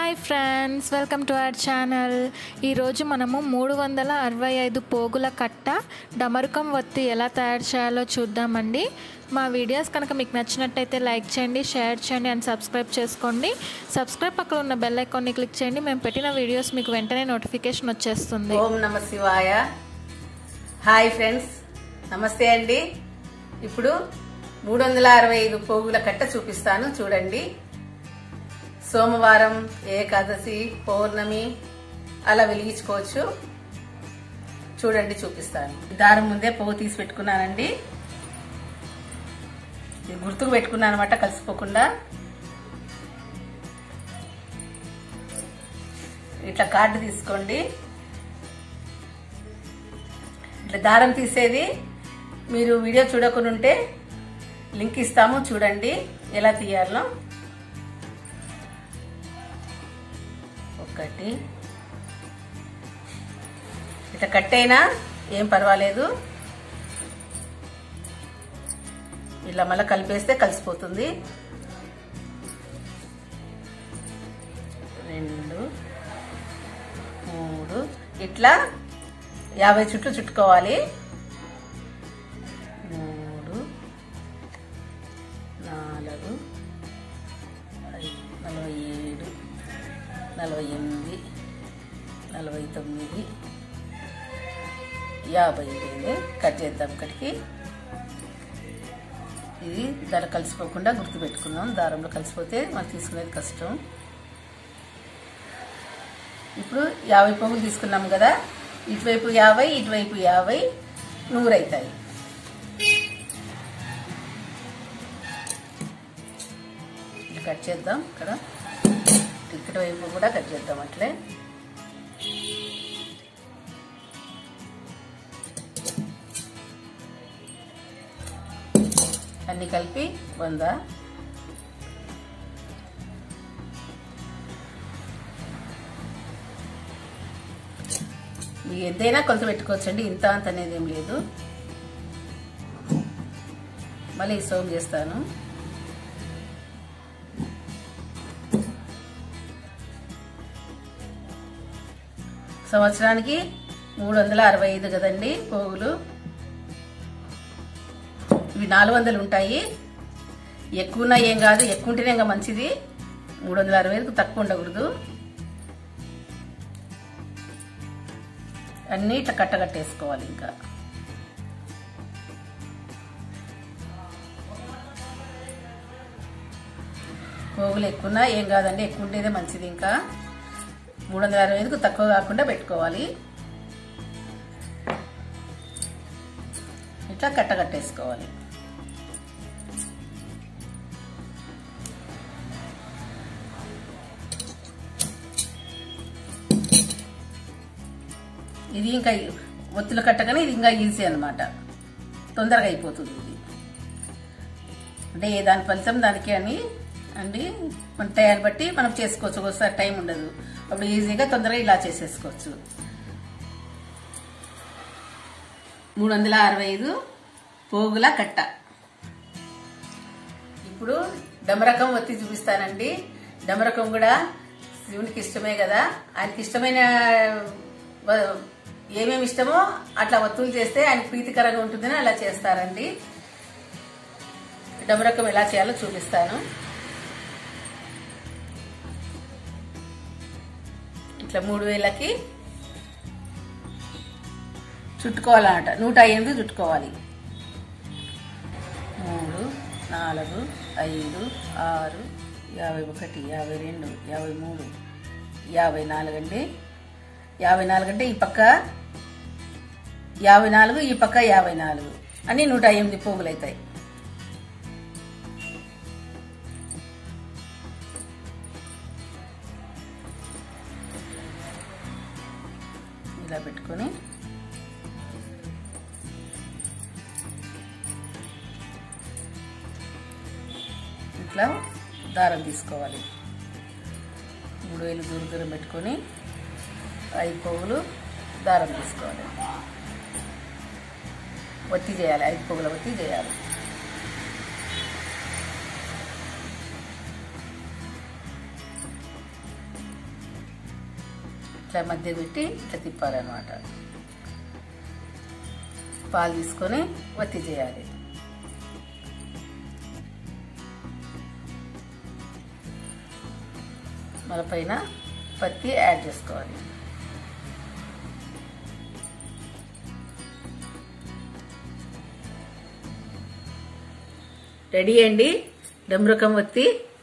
hi friends welcome to our channel ఈరోజు మనము మూడు వందల అరవై ఐదు పోగుల కట్ట డమరుకం వత్తి ఎలా తయారు చేయాలో చూద్దామండి మా వీడియోస్ కనుక మీకు నచ్చినట్టయితే లైక్ చేయండి షేర్ చేయండి అండ్ సబ్స్క్రైబ్ చేసుకోండి సబ్స్క్రైబ్ పక్కన ఉన్న బెల్ ఐకాన్ని క్లిక్ చేయండి మేము పెట్టిన వీడియోస్ మీకు వెంటనే నోటిఫికేషన్ వచ్చేస్తుంది ఓం నమ శివాయ హాయ్ ఫ్రెండ్స్ నమస్తే అండి ఇప్పుడు మూడు వందల అరవై ఐదు పోగుల కట్ట చూపిస్తాను చూడండి సోమవారం ఏకాదశి పౌర్ణమి అలా వెలిగించుకోవచ్చు చూడండి చూపిస్తాను దారం ముందే పోగు తీసి పెట్టుకున్నానండి ఇది గుర్తుకు పెట్టుకున్నాను అనమాట కలిసిపోకుండా ఇట్లా కార్డు తీసుకోండి ఇట్లా దారం తీసేది మీరు వీడియో చూడకుండా ఉంటే లింక్ ఇస్తాము చూడండి ఎలా తీయాలో ఒకటి ఇట్లా కట్టైనా ఏం పర్వాలేదు ఇలా మళ్ళీ కలిపేస్తే కలిసిపోతుంది రెండు మూడు ఇట్లా యాభై చుట్లు చుట్టుకోవాలి మూడు నాలుగు ఐదు నలభై ఏడు నలభై ఎనిమిది నలభై తొమ్మిది యాభై ఐదు కట్ చేద్దాం ఇక్కడికి ఇది దాంట్లో కలిసిపోకుండా గుర్తుపెట్టుకుందాం దారంలో కలిసిపోతే మనం తీసుకునేది కష్టం ఇప్పుడు యాభై పోగులు తీసుకున్నాం కదా ఇటువైపు యాభై ఇటువైపు యాభై నూరు అవుతాయి ఇట్లా కట్ చేద్దాం ఇక్కడ ఇక్కడ వైపు కూడా కట్ చేద్దాం అట్లే అన్ని కలిపి వంద మీకు ఎంతైనా కొలత పెట్టుకోవచ్చండి ఇంత అంత అనేది ఏం లేదు మళ్ళీ సోమ్ చేస్తాను సంవత్సరానికి మూడు వందల అరవై ఐదు కదండి పోగులు ఇవి నాలుగు వందలు ఉంటాయి ఎక్కువ ఏం కాదు ఎక్కువ ఉంటేనే ఇంకా మంచిది మూడు వందల అరవై ఐదుకు తక్కువ ఉండకూడదు అన్నీ ఇట్లా కట్టగట్టేసుకోవాలి ఇంకా పోగులు ఎక్కువన్నా ఏం కాదండి ఎక్కువ ఉండేదే మంచిది ఇంకా మూడు వందల అరవై ఐదుకు తక్కువ కాకుండా పెట్టుకోవాలి ఇట్లా కట్టగట్టేసుకోవాలి ఇది ఇంకా ఒత్తులు కట్టగానే ఇది ఇంకా ఈజీ అనమాట తొందరగా అయిపోతుంది ఇది అంటే దాని ఫలితం దానికి అని అండి మన టైం బట్టి మనం చేసుకోవచ్చు ఒకసారి టైం ఉండదు అప్పుడు ఈజీగా తొందరగా ఇలా చేసేసుకోవచ్చు మూడు వందల అరవై ఐదు పోగుల కట్ట ఇప్పుడు డమరకం ఒత్తి చూపిస్తానండి డమరకం కూడా శివునికి ఇష్టమే కదా ఆయనకి ఇష్టమైన ఏమేమి ఇష్టమో అట్లా ఒత్తులు చేస్తే ఆయన ప్రీతికరంగా ఉంటుందని అలా చేస్తారండి డమరకం ఎలా చేయాలో చూపిస్తాను ఇట్లా మూడు వేలకి చుట్టుకోవాలన్నమాట నూట ఎనిమిది చుట్టుకోవాలి మూడు నాలుగు ఐదు ఆరు యాభై ఒకటి యాభై రెండు యాభై మూడు యాభై నాలుగు అండి యాభై నాలుగు అంటే ఈ పక్క యాభై నాలుగు ఈ పక్క యాభై నాలుగు అన్ని నూట ఎనిమిది పోగులు అవుతాయి ఇలా పెట్టుకొని ఇట్లా దారం తీసుకోవాలి మూడు వేలు దూరం దూరం పెట్టుకొని ఐదు పోగులు దారం తీసుకోవాలి ఒత్తి చేయాలి ఐదు పొగల ఒత్తి చేయాలి ఇట్లా మధ్య పెట్టి ఇట్లా తిప్పాలన్నమాట పాలు తీసుకొని వత్తి చేయాలి మన పైన పత్తి యాడ్ చేసుకోవాలి రెడీ అండి డమ్రకం వత్తి